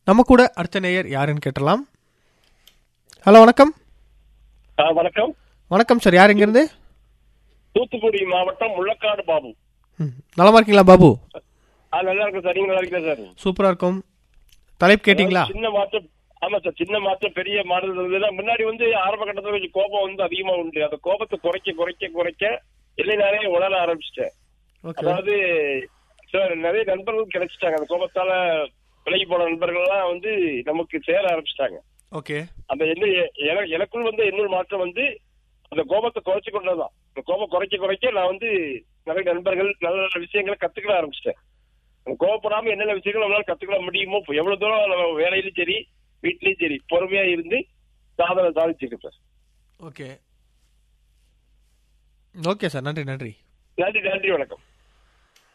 நம்ம கூட அடுத்த நேயர் யாருன்னு கேட்டலாம் ஹலோ வணக்கம் ஆ, வணக்கம் வணக்கம் சார் யார் இங்கேருந்து தூத்துக்குடி மாவட்டம் முள்ளக்காடு பாபு ம் நலமா இருக்கீங்களா பாபு ஆ நல்லா இருக்கும் சார் நீங்க நல்லா இருக்கீங்களா சார் சூப்பராக இருக்கும் தலைப்பு கேட்டிங்களா சின்ன மாற்றம் ஆமா சார் சின்ன மாற்றம் பெரிய மாடல் இருந்ததுன்னா முன்னாடி வந்து ஆரம்ப கட்டத்துல கொஞ்சம் கோபம் வந்து அதிகமா உண்டு அந்த கோபத்தை குறைக்க குறைக்க குறைக்க இல்லை நிறைய உணர ஆரம்பிச்சிட்டேன் ஓகே அதாவது சார் நிறைய நண்பர்கள் கிடைச்சிட்டாங்க அந்த கோபத்தால விலகி போன நண்பர்கள் எல்லாம் வந்து நமக்கு சேர ஆரம்பிச்சிட்டாங்க ஓகே அந்த என்ன என- எனக்குள் வந்து இன்னொரு மாற்றம் வந்து அந்த கோபத்தை குறைச்சு கொண்டதுதான் அந்த கோபம் குறைக்க குறைக்க நான் வந்து நிறைய நண்பர்கள் நல்ல நல்ல விஷயங்களை கத்துக்கிட ஆரம்பிச்சிட்டேன் அந்த கோபப்படாம என்னென்ன விஷயங்கள் நம்மளால கத்துக்கிட முடியுமோ இப்ப எவ்வளவு தூரம் நம்ம வேலையிலும் சரி வீட்லயும் சரி பொறுமையா இருந்து சாதனை சாதிச்சிருக்கு சார் ஓகே ஓகே சார் நன்றி நன்றி நன்றி நன்றி வணக்கம்